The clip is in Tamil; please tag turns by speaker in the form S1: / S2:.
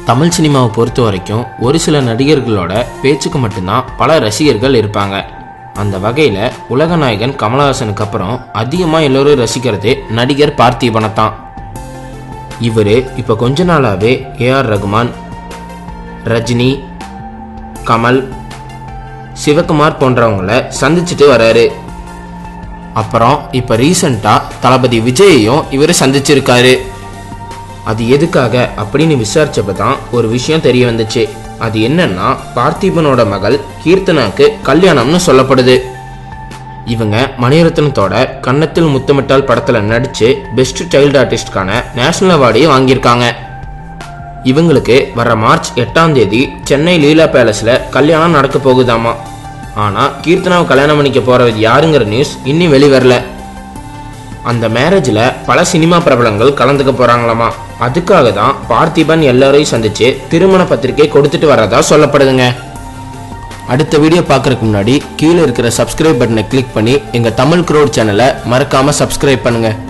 S1: தமிழ் சினிமாவை பொறுத்த வரைக்கும் ஒரு சில நடிகர்களோட பேச்சுக்கு மட்டும்தான் பல ரசிகர்கள் இருப்பாங்க அந்த வகையில் உலகநாயகன் கமலஹாசனுக்கு அப்புறம் அதிகமாக எல்லோரும் ரசிக்கிறது நடிகர் பார்த்திபனை தான் இவர் இப்போ கொஞ்ச நாளாகவே ஏஆர் ரகுமான் ரஜினி கமல் சிவகுமார் போன்றவங்கள சந்திச்சுட்டு வராரு அப்புறம் இப்போ ரீசண்டாக தளபதி விஜயையும் இவர் சந்திச்சிருக்காரு அது எதுக்காக அப்படின்னு விசாரிச்சப்ப தான் ஒரு விஷயம் தெரிய வந்துச்சு அது என்னன்னா பார்த்திபனோட மகள் கீர்த்தனாக்கு கல்யாணம்னு சொல்லப்படுது இவங்க மணிரத்னத்தோட கன்னத்தில் முத்தமிட்டால் படத்துல நடிச்சு பெஸ்ட் சைல்டு ஆர்டிஸ்ட்கான நேஷனல் அவார்டையும் வாங்கியிருக்காங்க இவங்களுக்கு வர மார்ச் எட்டாம் தேதி சென்னை லீலா பேலஸ்ல கல்யாணம் நடக்க போகுதாமா ஆனா கீர்த்தனாவை கல்யாணம் பண்ணிக்க போறது யாருங்கிற நியூஸ் இன்னும் வெளிவரல அந்த மேரேஜில் பல சினிமா பிரபலங்கள் கலந்துக்க போறாங்களாமா அதுக்காக தான் பார்த்திபன் எல்லாரையும் சந்திச்சு திருமண பத்திரிகை கொடுத்துட்டு வரதா சொல்லப்படுதுங்க அடுத்த வீடியோ பார்க்கறதுக்கு முன்னாடி கீழே இருக்கிற சப்ஸ்கிரைப் பட்டனை கிளிக் பண்ணி எங்கள் தமிழ் க்ரோட் சேனலை மறக்காமல் சப்ஸ்கிரைப் பண்ணுங்கள்